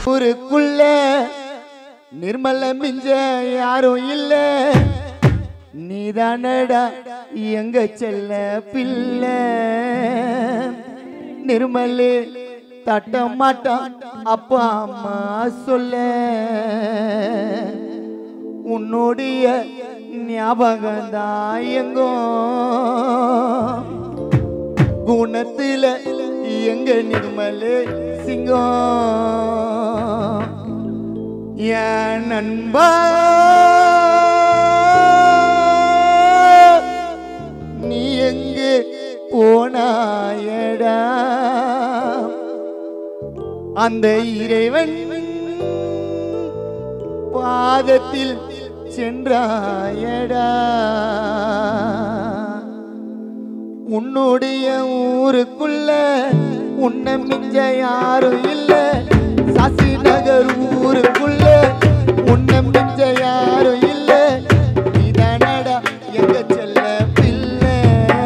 ஊருக்குள்ள நிர்மல மிஞ்ச யாரும் இல்ல நீதானடா எங்க செல்ல பிள்ளை நிர்மலு தட்ட மாட்டான் அப்பா அம்மா சொல்ல உன்னுடைய ஞாபகம் தான் எங்கோ குணத்துல எங்க நிர்மலு சிங்கம் என் நண்பா நீ எங்கு போனாயடா அந்த இறைவன் பாதத்தில் சென்றாயடா உன்னுடைய ஊருக்குள்ள உன்னை மிஞ்ச யாரும் இல்ல சாசி நகர் ஊருக்குள்ள உன்னை மிஞ்ச யாரும் இல்ல இதானடா எங்க செல்ல பிள்ளை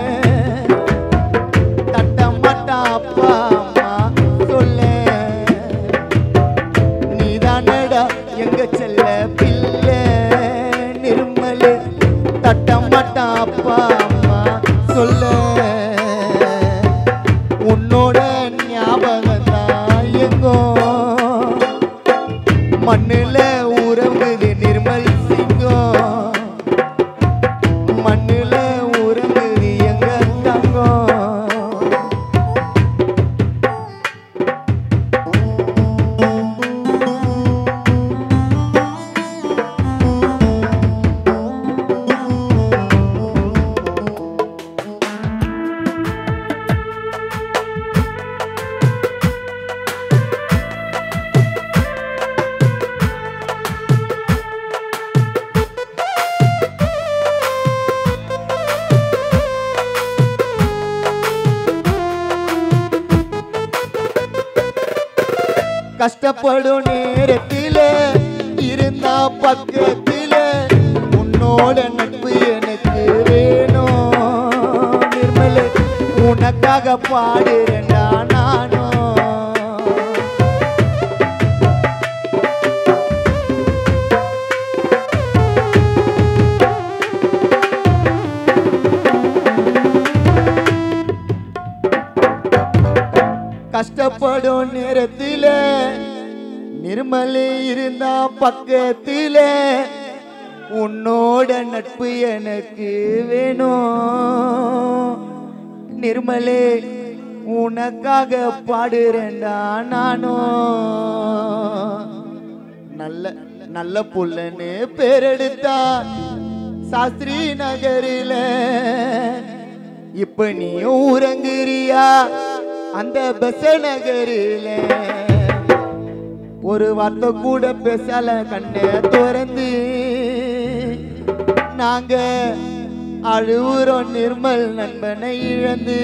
தட்ட மாட்டா அப்பா அம்மா சொல்ல நீதானடா எங்க செல்ல பிள்ளை நிர்மலு தட்ட மாட்டா அப்பா அம்மா சொல்ல உன்னோட ஞாபகம் தான் எங்கோ மண்ணுல உறங்குது நிர்மல் சிங்கம் மண்ணுல உறங்குது எங்க தங்கம் கஷ்டப்படும் நேரத்தில இருந்தா பக்கத்தில உன்னோட நட்பு எனக்கு வேணும் நிர்மல உனக்காக பாடுறேன்டா நானும் கஷ்டப்படும் நேரத்தில நிர்மலி இருந்தா பக்கத்தில உன்னோட நட்பு எனக்கு வேணும் நிர்மலே உனக்காக பாடுறேன்டா நானும் நல்ல நல்ல புள்ளன்னு பேரெடுத்தா சாஸ்திரி நகரில இப்ப நீயும் உறங்குறியா அந்த பெச நகரில ஒரு வார்த்தை கூட பேசல கண்ணை திறந்து நாங்க அழுவுறோம் நிர்மல் நண்பனை இழந்து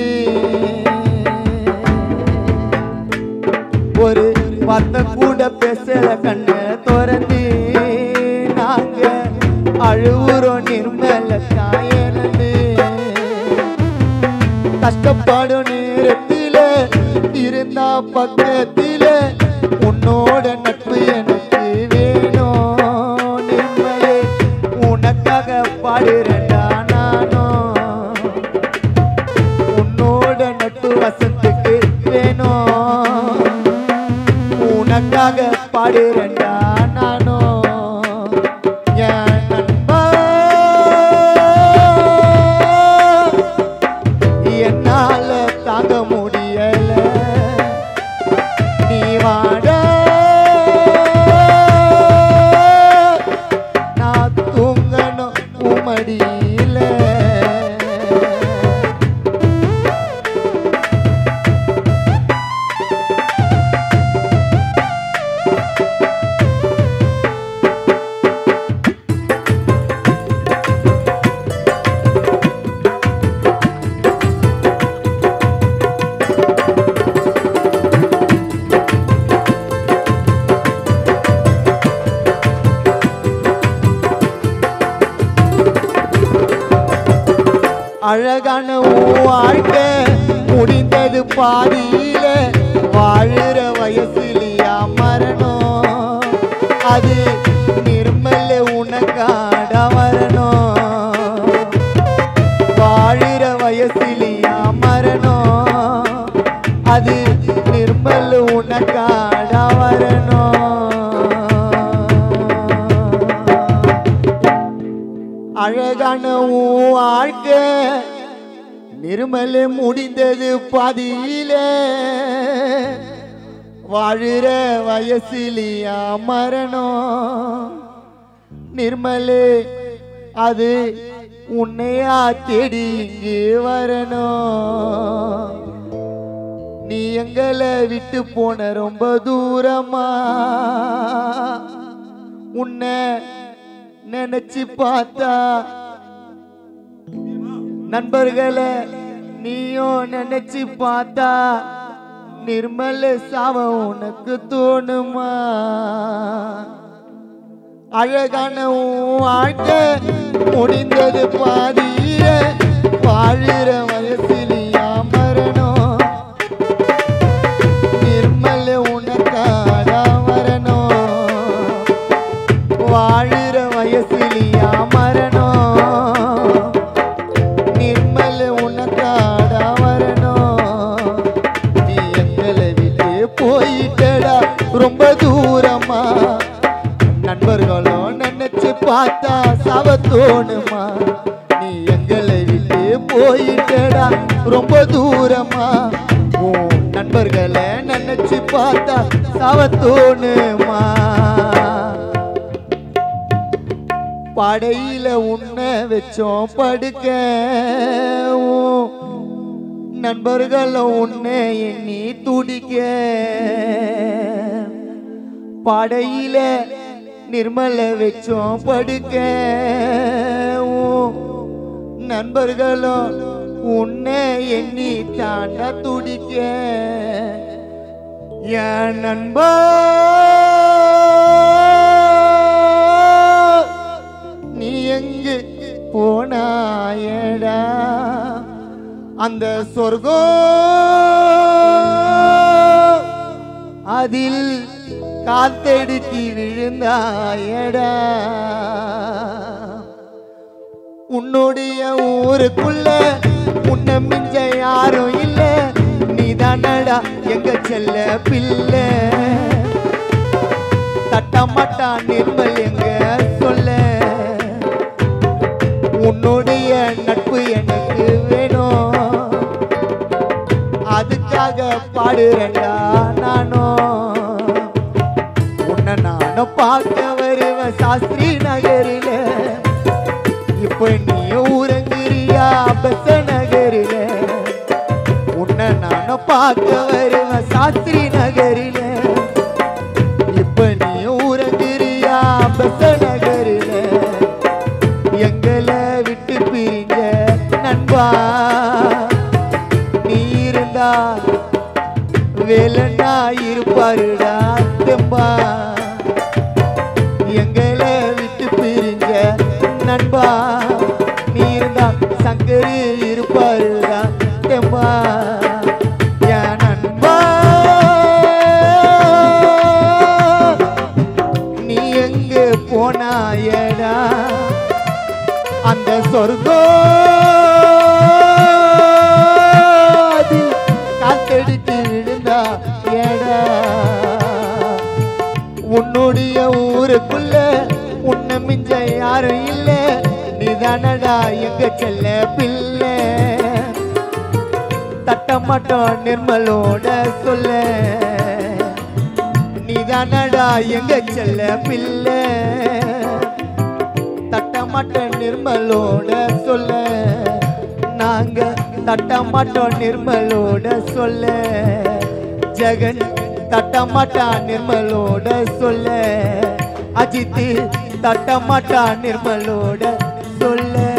ஒரு வார்த்தை கூட பேசல கண்ணை திறந்து நாங்க அழுவுறோம் நிர்மல தாயனந்து கஷ்டப்படும் நேரத்தில இருந்தா பக்கத்தில உன்னோட நட்பு எனக்கு வேணும் நிம்மலே உனக்காக பாடுறேன்டா நானும் உன்னோட நட்பு வசத்துக்கு வேணும் உனக்காக பாடுறேன்டா நானும் என் நண்பா என்னால தாங்க முடியல நீ வாட நான் தூங்கணும் உமடியில அழகான உன் வாழ்க்கை முடிந்தது பாதியில வாழுற வயசுலியா மரணம் அது நிர்மல் உனக்காட வரணும் வாழுற வயசிலியா மரணம் அது நிர்மல் உனக்காட வரணும் அழகான உன் வாழ்க்கை நிர்மல முடிந்தது பாதியிலே வாழுற வயசிலியா மரணம் நிர்மலே அது உன்னையா தேடி இங்கு வரணும் நீ எங்களை விட்டு போன ரொம்ப தூரமா உன்னை நினைச்சு பார்த்தா நண்பர்களை நீயும் நினைச்சு பார்த்தா நிர்மல சாவ உனக்கு தோணுமா அழகான உன் வாழ்க்கை முடிந்தது பாதியில வாழுற வயசிலியா மரணம் நிர்மல உனக்காக வரணும் வாழுற வயசிலியா மரணம் நிர்மல் உனக்காட வரணும் நீ எங்களை விட்டு போயிட்டடா ரொம்ப தூரமா நண்பர்களும் நினைச்சு பார்த்தா சவ தோணுமா நீ எங்களை விட்டு போயிட்டடா ரொம்ப தூரமா உன் நண்பர்களை நினைச்சு பார்த்தா சவ தோணுமா படையில உன்னை வச்சோம் படுக்க உன் நண்பர்களும் உன்னை எண்ணி துடிக்க படையில நிர்மல வச்சோம் படுக்க உன் நண்பர்களும் உன்னை எண்ணி தாண்ட துடிக்க என் நண்பா நீ எங்கு போனாயடா அந்த சொர்க்கம் அதில் காத்தெடுத்தி விழுந்தாயடா உன்னுடைய ஊருக்குள்ள உன்னை மிஞ்ச யாரும் இல்ல நீ தானடா எங்க செல்ல பிள்ளை தட்டமாட்டா நிர்மல் எங்க சொல்ல உன்னுடைய நட்பு எனக்கு வேணும் அதுக்காக பாடுறேன்டா நானும் உன்னை நானும் பார்க்க வருவேன் சாஸ்திரி நகரில இப்ப நீ ஊரங்குறியா பெச நகரில உன்னை நானும் பார்க்க வருவேன் சாஸ்திரி நகரில இப்ப நீ ஊரங்குறியா பெச நகரில எங்களை விட்டு பிரிஞ்ச நண்பா நீ இருந்தா வேலண்ணா இருப்பாருடா தெம்பா எங்களை விட்டு பிரிஞ்ச நண்பா நீ இருந்தா சங்கரு இருப்பாருடா தெம்பா என் நண்பா நீ எங்க போனாயடா அந்த சொர்க்கத்தில் காத்தெடுத்து விழுந்தா ஏடா உன்னுடைய ஊருக்குள்ள உன்னை மிஞ்ச யாரும் இல்ல நீதானடா எங்க செல்ல பிள்ளை தட்டமாட்டோம் நிர்மலோட சொல்ல நீதானடா எங்க செல்ல பிள்ளை தட்டமாட்ட நிர்மலோட சொல்ல நாங்க தட்டமாட்டோம் நிர்மலோட சொல்ல ஜெகன் தட்டமாட்டா நிர்மலோட சொல்ல அஜித் தட்டமாட்டா நிர்மலோட சொல்ல